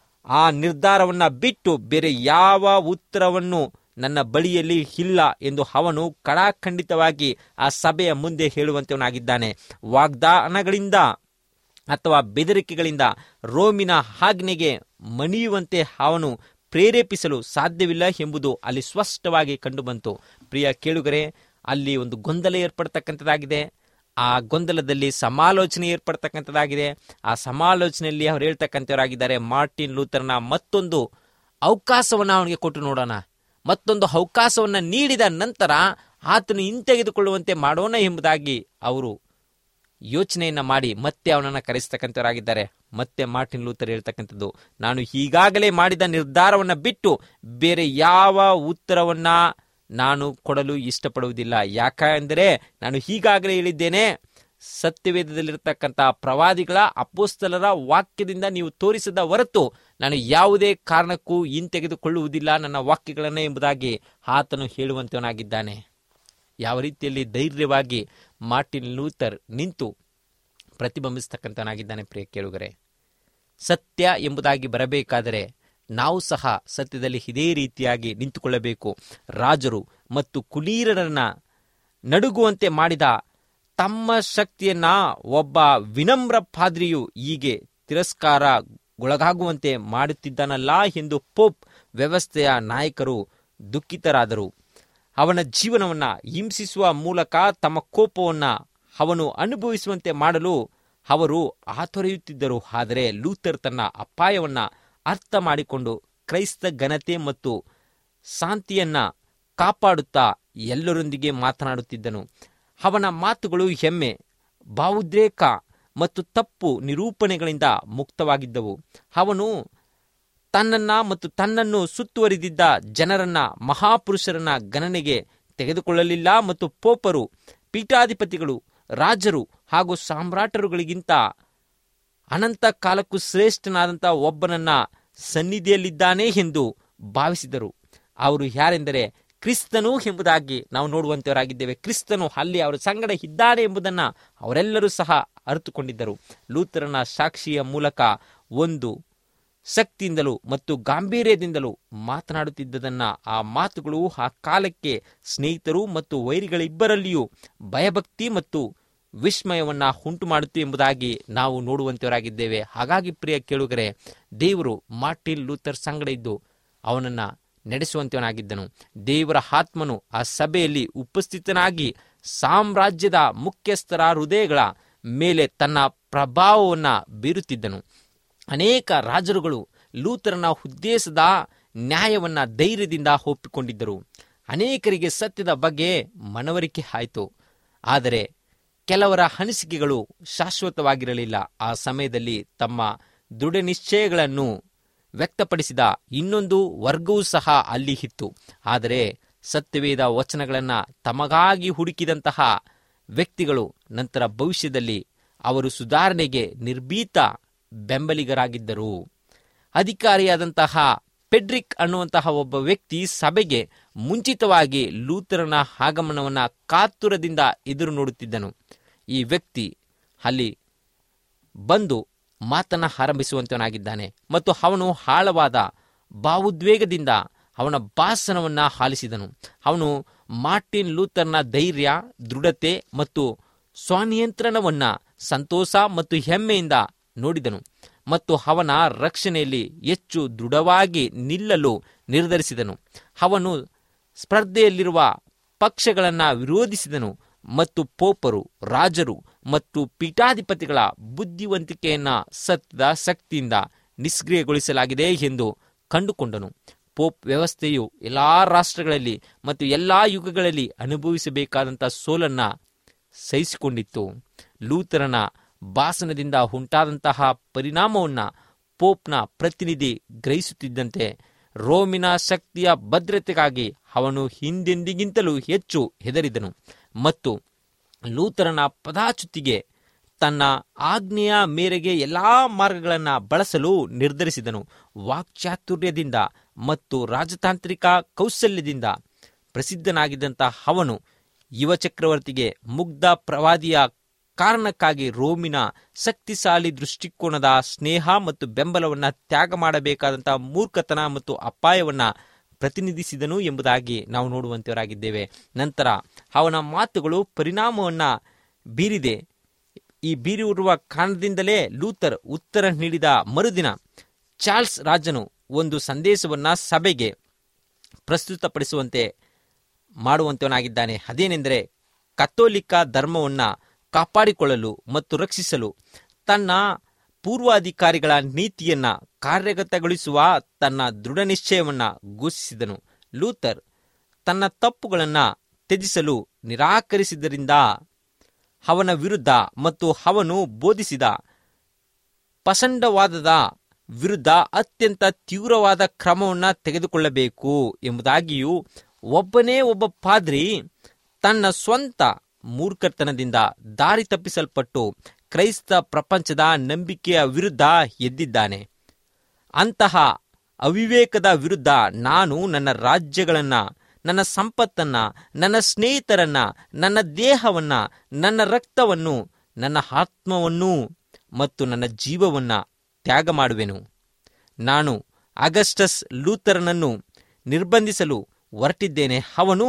ಆ ನಿರ್ಧಾರವನ್ನ ಬಿಟ್ಟು ಬೇರೆ ಯಾವ ಉತ್ತರವನ್ನು ನನ್ನ ಬಳಿಯಲ್ಲಿ ಇಲ್ಲ ಎಂದು ಅವನು ಕಡಾಖಂಡಿತವಾಗಿ ಆ ಸಭೆಯ ಮುಂದೆ ಹೇಳುವಂತವನಾಗಿದ್ದಾನೆ ವಾಗ್ದಾನಗಳಿಂದ ಅಥವಾ ಬೆದರಿಕೆಗಳಿಂದ ರೋಮಿನ ಆಜ್ಞೆಗೆ ಮಣಿಯುವಂತೆ ಅವನು ಪ್ರೇರೇಪಿಸಲು ಸಾಧ್ಯವಿಲ್ಲ ಎಂಬುದು ಅಲ್ಲಿ ಸ್ಪಷ್ಟವಾಗಿ ಕಂಡುಬಂತು ಪ್ರಿಯ ಕೇಳುಗರೆ ಅಲ್ಲಿ ಒಂದು ಗೊಂದಲ ಏರ್ಪಡ್ತಕ್ಕಂಥದ್ದಾಗಿದೆ ಆ ಗೊಂದಲದಲ್ಲಿ ಸಮಾಲೋಚನೆ ಏರ್ಪಡ್ತಕ್ಕಂಥದ್ದಾಗಿದೆ ಆ ಸಮಾಲೋಚನೆಯಲ್ಲಿ ಅವ್ರು ಹೇಳ್ತಕ್ಕಂಥವರಾಗಿದ್ದಾರೆ ಮಾರ್ಟಿನ್ ಲೂಥರ್ನ ಮತ್ತೊಂದು ಅವಕಾಶವನ್ನು ಅವನಿಗೆ ಕೊಟ್ಟು ನೋಡೋಣ ಮತ್ತೊಂದು ಅವಕಾಶವನ್ನು ನೀಡಿದ ನಂತರ ಆತನು ಹಿಂತೆಗೆದುಕೊಳ್ಳುವಂತೆ ಮಾಡೋಣ ಎಂಬುದಾಗಿ ಅವರು ಯೋಚನೆಯನ್ನ ಮಾಡಿ ಮತ್ತೆ ಅವನನ್ನು ಕರೆಸ್ತಕ್ಕಂಥವರಾಗಿದ್ದಾರೆ ಮತ್ತೆ ಮಾರ್ಟಿನ್ ಲೂಥರ್ ಹೇಳ್ತಕ್ಕಂಥದ್ದು ನಾನು ಈಗಾಗಲೇ ಮಾಡಿದ ನಿರ್ಧಾರವನ್ನ ಬಿಟ್ಟು ಬೇರೆ ಯಾವ ಉತ್ತರವನ್ನ ನಾನು ಕೊಡಲು ಇಷ್ಟಪಡುವುದಿಲ್ಲ ಯಾಕೆಂದರೆ ನಾನು ಈಗಾಗಲೇ ಹೇಳಿದ್ದೇನೆ ಸತ್ಯವೇದದಲ್ಲಿರ್ತಕ್ಕಂಥ ಪ್ರವಾದಿಗಳ ಅಪೋಸ್ತಲರ ವಾಕ್ಯದಿಂದ ನೀವು ತೋರಿಸದ ಹೊರತು ನಾನು ಯಾವುದೇ ಕಾರಣಕ್ಕೂ ಹಿಂತೆಗೆದುಕೊಳ್ಳುವುದಿಲ್ಲ ನನ್ನ ವಾಕ್ಯಗಳನ್ನೇ ಎಂಬುದಾಗಿ ಆತನು ಹೇಳುವಂತವನಾಗಿದ್ದಾನೆ ಯಾವ ರೀತಿಯಲ್ಲಿ ಧೈರ್ಯವಾಗಿ ಮಾರ್ಟಿನ್ ಲೂಥರ್ ನಿಂತು ಪ್ರತಿಬಿಂಬಿಸ್ತಕ್ಕಂಥವನಾಗಿದ್ದಾನೆ ಪ್ರಿಯ ಕೇಳುಗರೆ ಸತ್ಯ ಎಂಬುದಾಗಿ ಬರಬೇಕಾದರೆ ನಾವು ಸಹ ಸತ್ಯದಲ್ಲಿ ಇದೇ ರೀತಿಯಾಗಿ ನಿಂತುಕೊಳ್ಳಬೇಕು ರಾಜರು ಮತ್ತು ಕುಲೀರರನ್ನ ನಡುಗುವಂತೆ ಮಾಡಿದ ತಮ್ಮ ಶಕ್ತಿಯನ್ನ ಒಬ್ಬ ವಿನಮ್ರ ಪಾದ್ರಿಯು ಹೀಗೆ ತಿರಸ್ಕಾರಗೊಳಗಾಗುವಂತೆ ಮಾಡುತ್ತಿದ್ದಾನಲ್ಲ ಎಂದು ಪೋಪ್ ವ್ಯವಸ್ಥೆಯ ನಾಯಕರು ದುಃಖಿತರಾದರು ಅವನ ಜೀವನವನ್ನ ಹಿಂಸಿಸುವ ಮೂಲಕ ತಮ್ಮ ಕೋಪವನ್ನ ಅವನು ಅನುಭವಿಸುವಂತೆ ಮಾಡಲು ಅವರು ಆತೊರೆಯುತ್ತಿದ್ದರು ಆದರೆ ಲೂಥರ್ ತನ್ನ ಅಪಾಯವನ್ನ ಅರ್ಥ ಮಾಡಿಕೊಂಡು ಕ್ರೈಸ್ತ ಘನತೆ ಮತ್ತು ಶಾಂತಿಯನ್ನ ಕಾಪಾಡುತ್ತಾ ಎಲ್ಲರೊಂದಿಗೆ ಮಾತನಾಡುತ್ತಿದ್ದನು ಅವನ ಮಾತುಗಳು ಹೆಮ್ಮೆ ಭಾವೋದ್ರೇಕ ಮತ್ತು ತಪ್ಪು ನಿರೂಪಣೆಗಳಿಂದ ಮುಕ್ತವಾಗಿದ್ದವು ಅವನು ತನ್ನನ್ನ ಮತ್ತು ತನ್ನನ್ನು ಸುತ್ತುವರಿದಿದ್ದ ಜನರನ್ನ ಮಹಾಪುರುಷರನ್ನ ಗಣನೆಗೆ ತೆಗೆದುಕೊಳ್ಳಲಿಲ್ಲ ಮತ್ತು ಪೋಪರು ಪೀಠಾಧಿಪತಿಗಳು ರಾಜರು ಹಾಗೂ ಸಾಮ್ರಾಟರುಗಳಿಗಿಂತ ಅನಂತ ಕಾಲಕ್ಕೂ ಶ್ರೇಷ್ಠನಾದಂಥ ಒಬ್ಬನನ್ನ ಸನ್ನಿಧಿಯಲ್ಲಿದ್ದಾನೆ ಎಂದು ಭಾವಿಸಿದರು ಅವರು ಯಾರೆಂದರೆ ಕ್ರಿಸ್ತನು ಎಂಬುದಾಗಿ ನಾವು ನೋಡುವಂತವರಾಗಿದ್ದೇವೆ ಕ್ರಿಸ್ತನು ಅಲ್ಲಿ ಅವರ ಸಂಗಡ ಇದ್ದಾನೆ ಎಂಬುದನ್ನು ಅವರೆಲ್ಲರೂ ಸಹ ಅರಿತುಕೊಂಡಿದ್ದರು ಲೂಥರನ ಸಾಕ್ಷಿಯ ಮೂಲಕ ಒಂದು ಶಕ್ತಿಯಿಂದಲೂ ಮತ್ತು ಗಾಂಭೀರ್ಯದಿಂದಲೂ ಮಾತನಾಡುತ್ತಿದ್ದದನ್ನ ಆ ಮಾತುಗಳು ಆ ಕಾಲಕ್ಕೆ ಸ್ನೇಹಿತರು ಮತ್ತು ವೈರಿಗಳಿಬ್ಬರಲ್ಲಿಯೂ ಭಯಭಕ್ತಿ ಮತ್ತು ವಿಸ್ಮಯವನ್ನ ಉಂಟು ಮಾಡುತ್ತೆ ಎಂಬುದಾಗಿ ನಾವು ನೋಡುವಂತವರಾಗಿದ್ದೇವೆ ಹಾಗಾಗಿ ಪ್ರಿಯ ಕೇಳುಗರೆ ದೇವರು ಮಾರ್ಟಿನ್ ಲೂಥರ್ ಸಂಗಡ ಇದ್ದು ಅವನನ್ನ ನಡೆಸುವಂತವನಾಗಿದ್ದನು ದೇವರ ಆತ್ಮನು ಆ ಸಭೆಯಲ್ಲಿ ಉಪಸ್ಥಿತನಾಗಿ ಸಾಮ್ರಾಜ್ಯದ ಮುಖ್ಯಸ್ಥರ ಹೃದಯಗಳ ಮೇಲೆ ತನ್ನ ಪ್ರಭಾವವನ್ನು ಬೀರುತ್ತಿದ್ದನು ಅನೇಕ ರಾಜರುಗಳು ಲೂಥರನ ಉದ್ದೇಶದ ನ್ಯಾಯವನ್ನ ಧೈರ್ಯದಿಂದ ಒಪ್ಪಿಕೊಂಡಿದ್ದರು ಅನೇಕರಿಗೆ ಸತ್ಯದ ಬಗ್ಗೆ ಮನವರಿಕೆ ಆಯಿತು ಆದರೆ ಕೆಲವರ ಅನಿಸಿಕೆಗಳು ಶಾಶ್ವತವಾಗಿರಲಿಲ್ಲ ಆ ಸಮಯದಲ್ಲಿ ತಮ್ಮ ದೃಢ ನಿಶ್ಚಯಗಳನ್ನು ವ್ಯಕ್ತಪಡಿಸಿದ ಇನ್ನೊಂದು ವರ್ಗವೂ ಸಹ ಅಲ್ಲಿ ಇತ್ತು ಆದರೆ ಸತ್ಯವೇದ ವಚನಗಳನ್ನು ತಮಗಾಗಿ ಹುಡುಕಿದಂತಹ ವ್ಯಕ್ತಿಗಳು ನಂತರ ಭವಿಷ್ಯದಲ್ಲಿ ಅವರು ಸುಧಾರಣೆಗೆ ನಿರ್ಭೀತ ಬೆಂಬಲಿಗರಾಗಿದ್ದರು ಅಧಿಕಾರಿಯಾದಂತಹ ಪೆಡ್ರಿಕ್ ಅನ್ನುವಂತಹ ಒಬ್ಬ ವ್ಯಕ್ತಿ ಸಭೆಗೆ ಮುಂಚಿತವಾಗಿ ಲೂಥರನ ಆಗಮನವನ್ನು ಕಾತುರದಿಂದ ಎದುರು ನೋಡುತ್ತಿದ್ದನು ಈ ವ್ಯಕ್ತಿ ಅಲ್ಲಿ ಬಂದು ಮಾತನ್ನ ಆರಂಭಿಸುವಂತವನಾಗಿದ್ದಾನೆ ಮತ್ತು ಅವನು ಆಳವಾದ ಭಾವೋದ್ವೇಗದಿಂದ ಅವನ ಭಾಷಣವನ್ನ ಆಲಿಸಿದನು ಅವನು ಮಾರ್ಟಿನ್ ಲೂಥರ್ನ ಧೈರ್ಯ ದೃಢತೆ ಮತ್ತು ಸ್ವನಿಯಂತ್ರಣವನ್ನ ಸಂತೋಷ ಮತ್ತು ಹೆಮ್ಮೆಯಿಂದ ನೋಡಿದನು ಮತ್ತು ಅವನ ರಕ್ಷಣೆಯಲ್ಲಿ ಹೆಚ್ಚು ದೃಢವಾಗಿ ನಿಲ್ಲಲು ನಿರ್ಧರಿಸಿದನು ಅವನು ಸ್ಪರ್ಧೆಯಲ್ಲಿರುವ ಪಕ್ಷಗಳನ್ನು ವಿರೋಧಿಸಿದನು ಮತ್ತು ಪೋಪರು ರಾಜರು ಮತ್ತು ಪೀಠಾಧಿಪತಿಗಳ ಬುದ್ಧಿವಂತಿಕೆಯನ್ನ ಸತ್ಯದ ಶಕ್ತಿಯಿಂದ ನಿಷ್ಕ್ರಿಯಗೊಳಿಸಲಾಗಿದೆ ಎಂದು ಕಂಡುಕೊಂಡನು ಪೋಪ್ ವ್ಯವಸ್ಥೆಯು ಎಲ್ಲಾ ರಾಷ್ಟ್ರಗಳಲ್ಲಿ ಮತ್ತು ಎಲ್ಲಾ ಯುಗಗಳಲ್ಲಿ ಅನುಭವಿಸಬೇಕಾದಂಥ ಸೋಲನ್ನ ಸಹಿಸಿಕೊಂಡಿತ್ತು ಲೂಥರನ ಭಾಷಣದಿಂದ ಉಂಟಾದಂತಹ ಪರಿಣಾಮವನ್ನ ಪೋಪ್ನ ಪ್ರತಿನಿಧಿ ಗ್ರಹಿಸುತ್ತಿದ್ದಂತೆ ರೋಮಿನ ಶಕ್ತಿಯ ಭದ್ರತೆಗಾಗಿ ಅವನು ಹಿಂದೆಂದಿಗಿಂತಲೂ ಹೆಚ್ಚು ಹೆದರಿದನು ಮತ್ತು ಲೂಥರನ ಪದಾಚ್ಯುತಿಗೆ ತನ್ನ ಆಜ್ಞೆಯ ಮೇರೆಗೆ ಎಲ್ಲಾ ಮಾರ್ಗಗಳನ್ನು ಬಳಸಲು ನಿರ್ಧರಿಸಿದನು ವಾಕ್ಚಾತುರ್ಯದಿಂದ ಮತ್ತು ರಾಜತಾಂತ್ರಿಕ ಕೌಶಲ್ಯದಿಂದ ಪ್ರಸಿದ್ಧನಾಗಿದ್ದಂಥ ಅವನು ಯುವ ಚಕ್ರವರ್ತಿಗೆ ಮುಗ್ಧ ಪ್ರವಾದಿಯ ಕಾರಣಕ್ಕಾಗಿ ರೋಮಿನ ಶಕ್ತಿಶಾಲಿ ದೃಷ್ಟಿಕೋನದ ಸ್ನೇಹ ಮತ್ತು ಬೆಂಬಲವನ್ನ ತ್ಯಾಗ ಮಾಡಬೇಕಾದಂತಹ ಮೂರ್ಖತನ ಮತ್ತು ಅಪಾಯವನ್ನ ಪ್ರತಿನಿಧಿಸಿದನು ಎಂಬುದಾಗಿ ನಾವು ನೋಡುವಂತವರಾಗಿದ್ದೇವೆ ನಂತರ ಅವನ ಮಾತುಗಳು ಪರಿಣಾಮವನ್ನ ಬೀರಿದೆ ಈ ಬೀರಿರುವ ಕಾರಣದಿಂದಲೇ ಲೂಥರ್ ಉತ್ತರ ನೀಡಿದ ಮರುದಿನ ಚಾರ್ಲ್ಸ್ ರಾಜನು ಒಂದು ಸಂದೇಶವನ್ನ ಸಭೆಗೆ ಪ್ರಸ್ತುತಪಡಿಸುವಂತೆ ಮಾಡುವಂತವನಾಗಿದ್ದಾನೆ ಅದೇನೆಂದರೆ ಕಥೋಲಿಕ ಧರ್ಮವನ್ನ ಕಾಪಾಡಿಕೊಳ್ಳಲು ಮತ್ತು ರಕ್ಷಿಸಲು ತನ್ನ ಪೂರ್ವಾಧಿಕಾರಿಗಳ ನೀತಿಯನ್ನ ಕಾರ್ಯಗತಗೊಳಿಸುವ ತನ್ನ ದೃಢ ನಿಶ್ಚಯವನ್ನ ಘೋಷಿಸಿದನು ಲೂಥರ್ ತನ್ನ ತಪ್ಪುಗಳನ್ನ ತ್ಯಜಿಸಲು ನಿರಾಕರಿಸಿದ್ದರಿಂದ ಅವನ ವಿರುದ್ಧ ಮತ್ತು ಅವನು ಬೋಧಿಸಿದ ಪಸಂಡವಾದದ ವಿರುದ್ಧ ಅತ್ಯಂತ ತೀವ್ರವಾದ ಕ್ರಮವನ್ನ ತೆಗೆದುಕೊಳ್ಳಬೇಕು ಎಂಬುದಾಗಿಯೂ ಒಬ್ಬನೇ ಒಬ್ಬ ಪಾದ್ರಿ ತನ್ನ ಸ್ವಂತ ಮೂರ್ಖತನದಿಂದ ದಾರಿ ತಪ್ಪಿಸಲ್ಪಟ್ಟು ಕ್ರೈಸ್ತ ಪ್ರಪಂಚದ ನಂಬಿಕೆಯ ವಿರುದ್ಧ ಎದ್ದಿದ್ದಾನೆ ಅಂತಹ ಅವಿವೇಕದ ವಿರುದ್ಧ ನಾನು ನನ್ನ ರಾಜ್ಯಗಳನ್ನ ನನ್ನ ಸಂಪತ್ತನ್ನ ನನ್ನ ಸ್ನೇಹಿತರನ್ನ ನನ್ನ ದೇಹವನ್ನ ನನ್ನ ರಕ್ತವನ್ನು ನನ್ನ ಆತ್ಮವನ್ನು ಮತ್ತು ನನ್ನ ಜೀವವನ್ನ ತ್ಯಾಗ ಮಾಡುವೆನು ನಾನು ಅಗಸ್ಟಸ್ ಲೂಥರನನ್ನು ನಿರ್ಬಂಧಿಸಲು ಹೊರಟಿದ್ದೇನೆ ಅವನು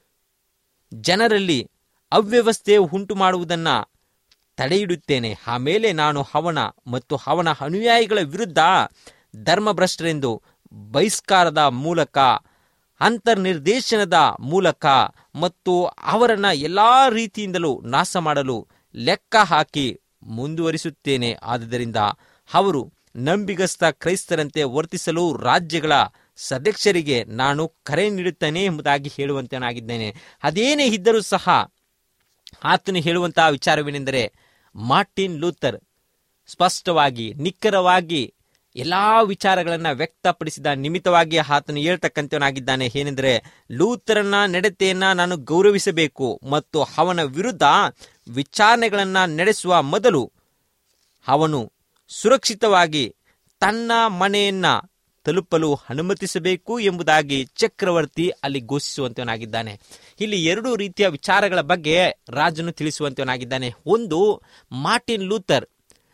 ಜನರಲ್ಲಿ ಅವ್ಯವಸ್ಥೆ ಉಂಟು ಮಾಡುವುದನ್ನ ತಡೆಯಿಡುತ್ತೇನೆ ಆಮೇಲೆ ನಾನು ಅವನ ಮತ್ತು ಅವನ ಅನುಯಾಯಿಗಳ ವಿರುದ್ಧ ಧರ್ಮಭ್ರಷ್ಟರೆಂದು ಬಹಿಷ್ಕಾರದ ಮೂಲಕ ಅಂತರ್ನಿರ್ದೇಶನದ ಮೂಲಕ ಮತ್ತು ಅವರನ್ನ ಎಲ್ಲಾ ರೀತಿಯಿಂದಲೂ ನಾಶ ಮಾಡಲು ಲೆಕ್ಕ ಹಾಕಿ ಮುಂದುವರಿಸುತ್ತೇನೆ ಆದುದರಿಂದ ಅವರು ನಂಬಿಗಸ್ತ ಕ್ರೈಸ್ತರಂತೆ ವರ್ತಿಸಲು ರಾಜ್ಯಗಳ ಸದಸ್ಯರಿಗೆ ನಾನು ಕರೆ ನೀಡುತ್ತೇನೆ ಎಂಬುದಾಗಿ ಹೇಳುವಂತನಾಗಿದ್ದೇನೆ ಅದೇನೇ ಇದ್ದರೂ ಸಹ ಆತನು ಹೇಳುವಂತಹ ವಿಚಾರವೇನೆಂದರೆ ಮಾರ್ಟಿನ್ ಲೂಥರ್ ಸ್ಪಷ್ಟವಾಗಿ ನಿಖರವಾಗಿ ಎಲ್ಲಾ ವಿಚಾರಗಳನ್ನ ವ್ಯಕ್ತಪಡಿಸಿದ ನಿಮಿತ್ತವಾಗಿ ಆತನು ಹೇಳ್ತಕ್ಕಂಥವನಾಗಿದ್ದಾನೆ ಏನೆಂದರೆ ಲೂಥರನ ನಡತೆಯನ್ನ ನಾನು ಗೌರವಿಸಬೇಕು ಮತ್ತು ಅವನ ವಿರುದ್ಧ ವಿಚಾರಣೆಗಳನ್ನ ನಡೆಸುವ ಮೊದಲು ಅವನು ಸುರಕ್ಷಿತವಾಗಿ ತನ್ನ ಮನೆಯನ್ನ ತಲುಪಲು ಅನುಮತಿಸಬೇಕು ಎಂಬುದಾಗಿ ಚಕ್ರವರ್ತಿ ಅಲ್ಲಿ ಘೋಷಿಸುವಂತವನಾಗಿದ್ದಾನೆ ಇಲ್ಲಿ ಎರಡು ರೀತಿಯ ವಿಚಾರಗಳ ಬಗ್ಗೆ ರಾಜನು ತಿಳಿಸುವಂತವನಾಗಿದ್ದಾನೆ ಒಂದು ಮಾರ್ಟಿನ್ ಲೂಥರ್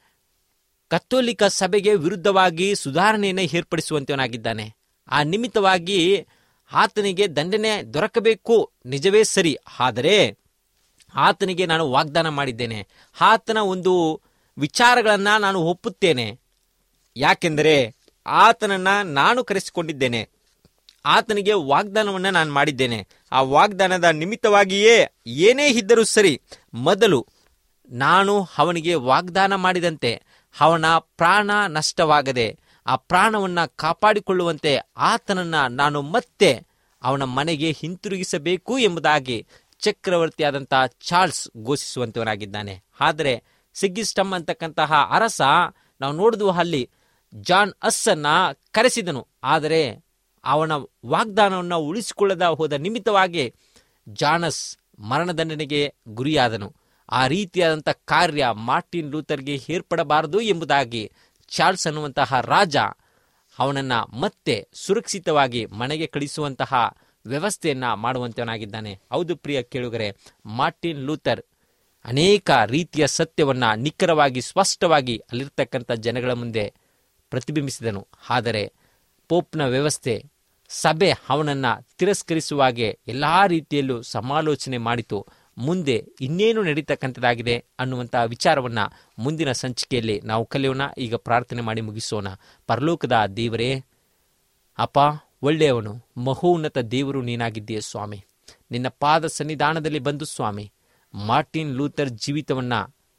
ಕಥೋಲಿಕ ಸಭೆಗೆ ವಿರುದ್ಧವಾಗಿ ಸುಧಾರಣೆಯನ್ನು ಏರ್ಪಡಿಸುವಂತವನಾಗಿದ್ದಾನೆ ಆ ನಿಮಿತ್ತವಾಗಿ ಆತನಿಗೆ ದಂಡನೆ ದೊರಕಬೇಕು ನಿಜವೇ ಸರಿ ಆದರೆ ಆತನಿಗೆ ನಾನು ವಾಗ್ದಾನ ಮಾಡಿದ್ದೇನೆ ಆತನ ಒಂದು ವಿಚಾರಗಳನ್ನ ನಾನು ಒಪ್ಪುತ್ತೇನೆ ಯಾಕೆಂದರೆ ಆತನನ್ನ ನಾನು ಕರೆಸಿಕೊಂಡಿದ್ದೇನೆ ಆತನಿಗೆ ವಾಗ್ದಾನವನ್ನ ನಾನು ಮಾಡಿದ್ದೇನೆ ಆ ವಾಗ್ದಾನದ ನಿಮಿತ್ತವಾಗಿಯೇ ಏನೇ ಇದ್ದರೂ ಸರಿ ಮೊದಲು ನಾನು ಅವನಿಗೆ ವಾಗ್ದಾನ ಮಾಡಿದಂತೆ ಅವನ ಪ್ರಾಣ ನಷ್ಟವಾಗದೆ ಆ ಪ್ರಾಣವನ್ನ ಕಾಪಾಡಿಕೊಳ್ಳುವಂತೆ ಆತನನ್ನ ನಾನು ಮತ್ತೆ ಅವನ ಮನೆಗೆ ಹಿಂತಿರುಗಿಸಬೇಕು ಎಂಬುದಾಗಿ ಚಕ್ರವರ್ತಿಯಾದಂತಹ ಚಾರ್ಲ್ಸ್ ಘೋಷಿಸುವಂತವನಾಗಿದ್ದಾನೆ ಆದರೆ ಸಿಗ್ಗಿಸ್ಟಮ್ ಅಂತಕ್ಕಂತಹ ಅರಸ ನಾವು ನೋಡಿದ್ವು ಅಲ್ಲಿ ಜಾನ್ ಅಸ್ಸನ್ನ ಕರೆಸಿದನು ಆದರೆ ಅವನ ವಾಗ್ದಾನವನ್ನು ಉಳಿಸಿಕೊಳ್ಳದ ಹೋದ ನಿಮಿತ್ತವಾಗಿ ಜಾನಸ್ ಮರಣದಂಡನೆಗೆ ಗುರಿಯಾದನು ಆ ರೀತಿಯಾದಂಥ ಕಾರ್ಯ ಮಾರ್ಟಿನ್ ಲೂಥರ್ಗೆ ಏರ್ಪಡಬಾರದು ಎಂಬುದಾಗಿ ಚಾರ್ಲ್ಸ್ ಅನ್ನುವಂತಹ ರಾಜ ಅವನನ್ನ ಮತ್ತೆ ಸುರಕ್ಷಿತವಾಗಿ ಮನೆಗೆ ಕಳಿಸುವಂತಹ ವ್ಯವಸ್ಥೆಯನ್ನ ಮಾಡುವಂತವನಾಗಿದ್ದಾನೆ ಹೌದು ಪ್ರಿಯ ಕೇಳುಗರೆ ಮಾರ್ಟಿನ್ ಲೂಥರ್ ಅನೇಕ ರೀತಿಯ ಸತ್ಯವನ್ನ ನಿಖರವಾಗಿ ಸ್ಪಷ್ಟವಾಗಿ ಅಲ್ಲಿರ್ತಕ್ಕಂಥ ಜನಗಳ ಮುಂದೆ ಪ್ರತಿಬಿಂಬಿಸಿದನು ಆದರೆ ಪೋಪ್ನ ವ್ಯವಸ್ಥೆ ಸಭೆ ಅವನನ್ನ ತಿರಸ್ಕರಿಸುವಾಗೆ ಎಲ್ಲಾ ರೀತಿಯಲ್ಲೂ ಸಮಾಲೋಚನೆ ಮಾಡಿತು ಮುಂದೆ ಇನ್ನೇನು ನಡೀತಕ್ಕಂಥದ್ದಾಗಿದೆ ಅನ್ನುವಂತಹ ವಿಚಾರವನ್ನ ಮುಂದಿನ ಸಂಚಿಕೆಯಲ್ಲಿ ನಾವು ಕಲಿಯೋಣ ಈಗ ಪ್ರಾರ್ಥನೆ ಮಾಡಿ ಮುಗಿಸೋಣ ಪರಲೋಕದ ದೇವರೇ ಅಪ್ಪ ಒಳ್ಳೆಯವನು ಮಹೋನ್ನತ ದೇವರು ನೀನಾಗಿದ್ದೀಯ ಸ್ವಾಮಿ ನಿನ್ನ ಪಾದ ಸನ್ನಿಧಾನದಲ್ಲಿ ಬಂದು ಸ್ವಾಮಿ ಮಾರ್ಟಿನ್ ಲೂಥರ್ ಜೀವಿತವನ್ನ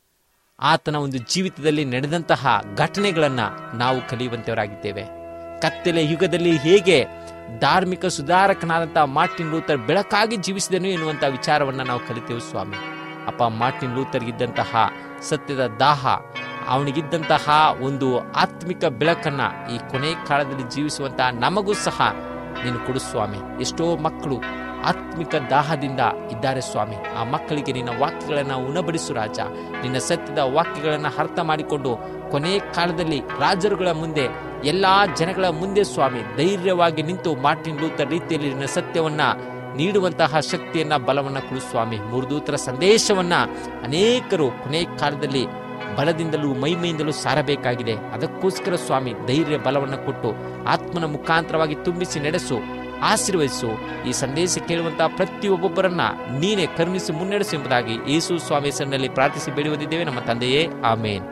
ಆತನ ಒಂದು ಜೀವಿತದಲ್ಲಿ ನಡೆದಂತಹ ಘಟನೆಗಳನ್ನ ನಾವು ಕಲಿಯುವಂತವರಾಗಿದ್ದೇವೆ ಕತ್ತಲೆ ಯುಗದಲ್ಲಿ ಹೇಗೆ ಧಾರ್ಮಿಕ ಸುಧಾರಕನಾದಂತಹ ಮಾರ್ಟಿನ್ ಲೂಥರ್ ಬೆಳಕಾಗಿ ಜೀವಿಸಿದನು ಎನ್ನುವಂತಹ ವಿಚಾರವನ್ನ ನಾವು ಕಲಿತೇವೆ ಸ್ವಾಮಿ ಅಪ್ಪ ಮಾರ್ಟಿನ್ ಲೂಥರ್ಗಿದ್ದಂತಹ ಸತ್ಯದ ದಾಹ ಅವನಿಗಿದ್ದಂತಹ ಒಂದು ಆತ್ಮಿಕ ಬೆಳಕನ್ನ ಈ ಕೊನೆ ಕಾಲದಲ್ಲಿ ಜೀವಿಸುವಂತಹ ನಮಗೂ ಸಹ ನೀನು ಕೊಡು ಸ್ವಾಮಿ ಎಷ್ಟೋ ಮಕ್ಕಳು ಆತ್ಮಿಕ ದಾಹದಿಂದ ಇದ್ದಾರೆ ಸ್ವಾಮಿ ಆ ಮಕ್ಕಳಿಗೆ ನಿನ್ನ ವಾಕ್ಯಗಳನ್ನು ಉಣಬಡಿಸು ರಾಜ ನಿನ್ನ ಸತ್ಯದ ವಾಕ್ಯಗಳನ್ನು ಅರ್ಥ ಮಾಡಿಕೊಂಡು ಕೊನೆ ಕಾಲದಲ್ಲಿ ರಾಜರುಗಳ ಮುಂದೆ ಎಲ್ಲಾ ಜನಗಳ ಮುಂದೆ ಸ್ವಾಮಿ ಧೈರ್ಯವಾಗಿ ನಿಂತು ಮಾರ್ಟಿನ್ ಲೂಥರ್ ರೀತಿಯಲ್ಲಿ ನಿನ್ನ ಸತ್ಯವನ್ನ ನೀಡುವಂತಹ ಶಕ್ತಿಯನ್ನ ಬಲವನ್ನ ಕೊಡು ಸ್ವಾಮಿ ಮೂರ್ದೂತರ ಸಂದೇಶವನ್ನ ಅನೇಕರು ಕೊನೆ ಕಾಲದಲ್ಲಿ ಬಲದಿಂದಲೂ ಮೈಮೆಯಿಂದಲೂ ಸಾರಬೇಕಾಗಿದೆ ಅದಕ್ಕೋಸ್ಕರ ಸ್ವಾಮಿ ಧೈರ್ಯ ಬಲವನ್ನು ಕೊಟ್ಟು ಆತ್ಮನ ಮುಖಾಂತರವಾಗಿ ತುಂಬಿಸಿ ನಡೆಸು ಆಶೀರ್ವದಿಸು ಈ ಸಂದೇಶ ಕೇಳುವಂತಹ ಪ್ರತಿಯೊಬ್ಬೊಬ್ಬರನ್ನ ನೀನೇ ಕರುಣಿಸಿ ಮುನ್ನಡೆಸು ಎಂಬುದಾಗಿ ಯೇಸು ಸ್ವಾಮಿ ಹೆಸರಿನಲ್ಲಿ ಪ್ರಾರ್ಥಿಸಿ ಬೇಡುವುದಿದ್ದೇವೆ ನಮ್ಮ ತಂದೆಯೇ ಆಮೇನ್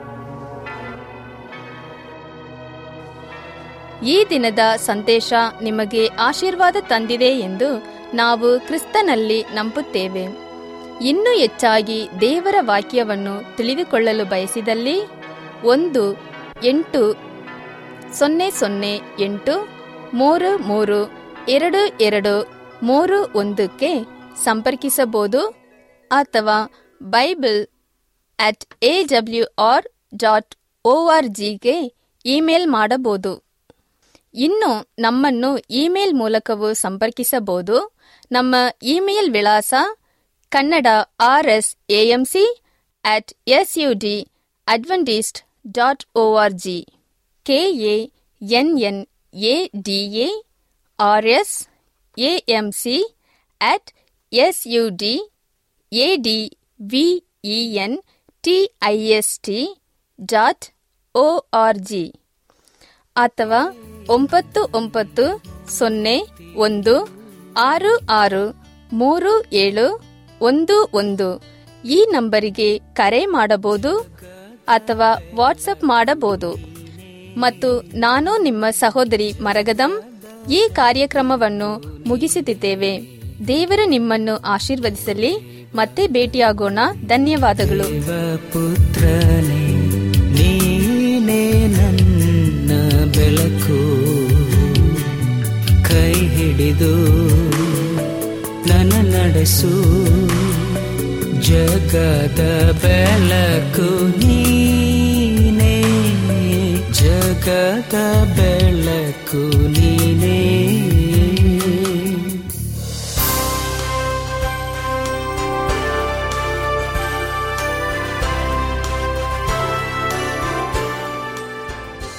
ಈ ದಿನದ ಸಂದೇಶ ನಿಮಗೆ ಆಶೀರ್ವಾದ ತಂದಿದೆ ಎಂದು ನಾವು ಕ್ರಿಸ್ತನಲ್ಲಿ ನಂಬುತ್ತೇವೆ ಇನ್ನೂ ಹೆಚ್ಚಾಗಿ ದೇವರ ವಾಕ್ಯವನ್ನು ತಿಳಿದುಕೊಳ್ಳಲು ಬಯಸಿದಲ್ಲಿ ಒಂದು ಎಂಟು ಸೊನ್ನೆ ಸೊನ್ನೆ ಎಂಟು ಮೂರು ಮೂರು ಎರಡು ಎರಡು ಮೂರು ಒಂದಕ್ಕೆ ಸಂಪರ್ಕಿಸಬಹುದು ಅಥವಾ Bible at A W R dot O R ಜಿಗೆ ಇಮೇಲ್ ಮಾಡಬಹುದು ಇನ್ನು ನಮ್ಮನ್ನು ಇಮೇಲ್ ಮೂಲಕವೂ ಸಂಪರ್ಕಿಸಬಹುದು ನಮ್ಮ ಇಮೇಲ್ ವಿಳಾಸ Kannada R S AMC at S U D Adventist dot O R G K A N N A D A R S AM C at S U D A D V E N T I S T dot O R G ಅಥವಾ ಒಂಬತ್ತು ಒಂಬತ್ತು ಸೊನ್ನೆ ಒಂದು ಆರು ಆರು ಮೂರು ಏಳು ಒಂದು ಒಂದು ಈ ನಂಬರಿಗೆ ಕರೆ ಮಾಡಬಹುದು ಅಥವಾ ವಾಟ್ಸಪ್ ಮಾಡಬಹುದು ಮತ್ತು ನಾನು ನಿಮ್ಮ ಸಹೋದರಿ ಮರಗದಂ ಈ ಕಾರ್ಯಕ್ರಮವನ್ನು ಮುಗಿಸುತ್ತಿದ್ದೇವೆ ದೇವರು ನಿಮ್ಮನ್ನು ಆಶೀರ್ವದಿಸಲಿ ಮತ್ತೆ ಭೇಟಿಯಾಗೋಣ ಧನ್ಯವಾದಗಳು ಪುತ್ರನೇ ನೀನೇ ನನ್ನ ಬೆಳಕು ಕೈ ಹಿಡಿದು ನನ್ನ ನಡೆಸು ಜಗದ ಬೆಳಕು ನೀನೇ ಜಗದ ಬೆಳಕು ನೀ